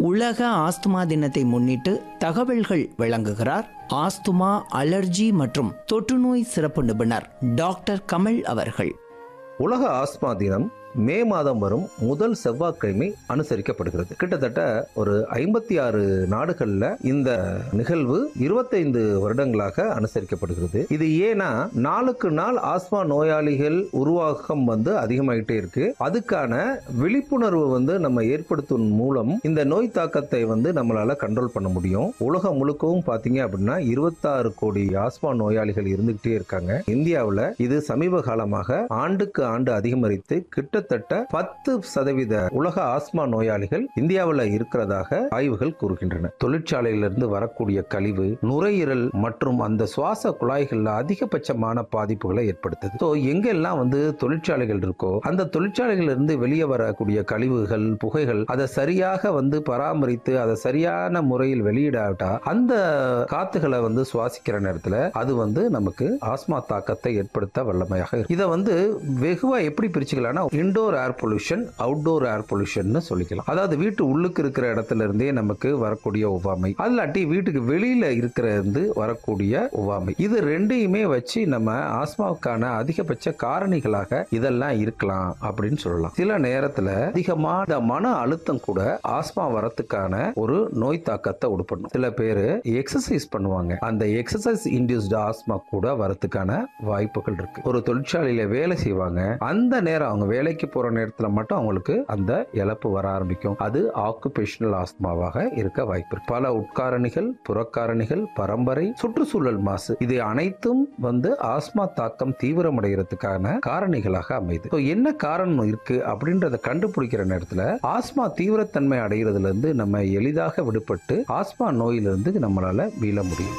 உலக ஆஸ்துமா தினத்தை முன்னிட்டு தகவல்கள் வழங்குகிறார் ஆஸ்துமா அலர்ஜி மற்றும் தொற்றுநோய் சிறப்பு நிபுணர் டாக்டர் கமல் அவர்கள் உலக ஆஸ்மா தினம் மே மாதம் வரும் முதல் செவ்வாய்க்கிழமை அனுசரிக்கப்படுகிறது கிட்டத்தட்ட ஒரு ஐம்பத்தி ஆறு நாடுகள்ல இந்த நிகழ்வு இருபத்தைந்து வருடங்களாக அனுசரிக்கப்படுகிறது இது ஏன்னா நாளுக்கு நாள் ஆஸ்மா நோயாளிகள் உருவாக்கம் வந்து அதிகமாயிட்டே இருக்கு அதுக்கான விழிப்புணர்வு வந்து நம்ம ஏற்படுத்தும் மூலம் இந்த நோய் தாக்கத்தை வந்து நம்மளால கண்ட்ரோல் பண்ண முடியும் உலகம் முழுக்கவும் பாத்தீங்க அப்படின்னா இருபத்தாறு கோடி ஆஸ்மா நோயாளிகள் இருந்துகிட்டே இருக்காங்க இந்தியாவுல இது சமீப காலமாக ஆண்டுக்கு ஆண்டு அதிகரித்து கிட்டத்தட்ட பத்து சதவீத உலக ஆஸ்மா நோயாளிகள் இந்தியாவில் இருக்கிறதாக ஆய்வுகள் கூறுகின்றன தொழிற்சாலையிலிருந்து வரக்கூடிய கழிவு நுரையீரல் மற்றும் அந்த சுவாச குழாய்கள்ல அதிகபட்சமான பாதிப்புகளை ஏற்படுத்துது ஸோ எங்கெல்லாம் வந்து தொழிற்சாலைகள் இருக்கோ அந்த தொழிற்சாலைகள் இருந்து வெளியே வரக்கூடிய கழிவுகள் புகைகள் அதை சரியாக வந்து பராமரித்து அதை சரியான முறையில் வெளியிடாவிட்டா அந்த காத்துகளை வந்து சுவாசிக்கிற நேரத்தில் அது வந்து நமக்கு ஆஸ்மா தாக்கத்தை ஏற்படுத்த வல்லமையாக இருக்கு. இதை வந்து வெகுவா எப்படி பிரிச்சுக்கலாம்னா indoor air pollution outdoor air pollution சொல்லிக்கலாம் அதாவது வீட்டு உள்ளுக்கு இருக்கிற இடத்துல இருந்தே நமக்கு வரக்கூடிய ஒவ்வாமை அல்லாட்டி வீட்டுக்கு வெளியில இருக்கிற இருந்து வரக்கூடிய ஒவ்வாமை இது ரெண்டையுமே வச்சு நம்ம ஆஸ்மாவுக்கான அதிகபட்ச காரணிகளாக இதெல்லாம் இருக்கலாம் அப்படின்னு சொல்லலாம் சில நேரத்துல அதிகமான இந்த மன அழுத்தம் கூட ஆஸ்மா வரத்துக்கான ஒரு நோய் தாக்கத்தை உடுப்படும் சில பேர் எக்ஸசைஸ் பண்ணுவாங்க அந்த எக்ஸசைஸ் இன்டியூஸ்டு ஆஸ்மா கூட வரத்துக்கான வாய்ப்புகள் இருக்கு ஒரு தொழிற்சாலையில வேலை செய்வாங்க அந்த நேரம் அவங்க வேலைக்கு போற நேரத்துல மட்டும் அவங்களுக்கு அந்த இழப்பு வர ஆரம்பிக்கும் அது ஆக்குபேஷனல் ஆஸ்மாவாக இருக்க வாய்ப்பு இருக்கு பல உட்காரணிகள் புறக்காரணிகள் பரம்பரை சுற்றுச்சூழல் மாசு இது அனைத்தும் வந்து ஆஸ்மா தாக்கம் தீவிரமடைகிறதுக்கான காரணிகளாக அமைது So, என்ன காரணம் இருக்கு அப்படின்றத கண்டுபிடிக்கிற நேரத்துல ஆஸ்மா தீவிரத்தன்மை அடைகிறதுல இருந்து நம்ம எளிதாக விடுபட்டு ஆஸ்மா நோயிலிருந்து நம்மளால மீள முடியும்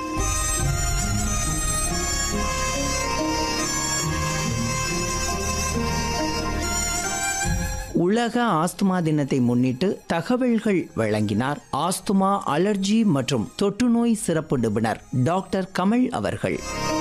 உலக ஆஸ்துமா தினத்தை முன்னிட்டு தகவல்கள் வழங்கினார் ஆஸ்துமா அலர்ஜி மற்றும் தொற்றுநோய் சிறப்பு நிபுணர் டாக்டர் கமல் அவர்கள்